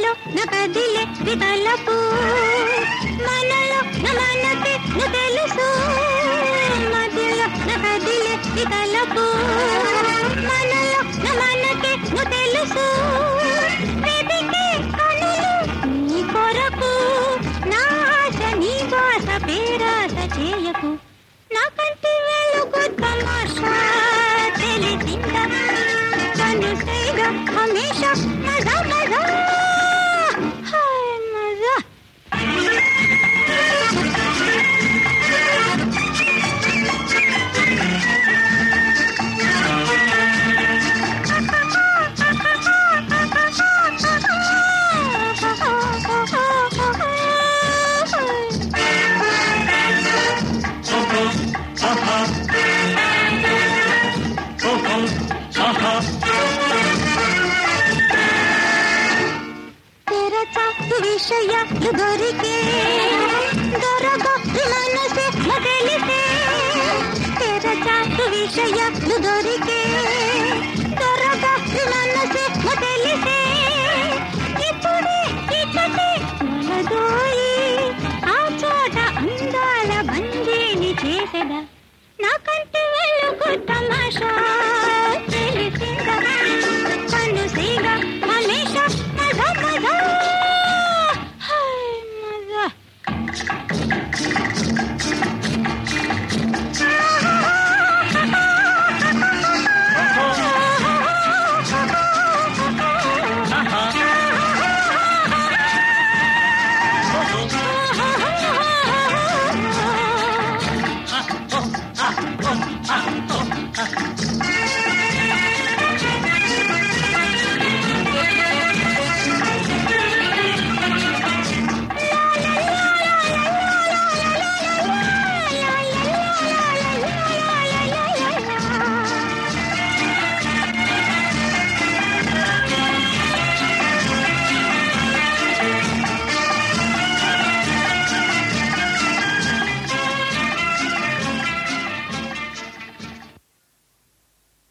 మనలో నా కదిలే వికలపు మనలో నా మనకే నువ్వు తెలుసు మధ్యలో నా కదిలే వికలపు మనలో నా మనకే నువ్వు తెలుసు వెతికే కనులు నీ కొరకు నా ఆశ నీ బాస పేరాస చేయకు నా కంటి వెలుగు తమాషా తెలిసిందా కను సైగ హమేషా మజా మజా హాయ్ మజా तेरा चाकू विषय दొరికే దొరక మనసే మొదలితే तेरा चाकू విషయ దొరికే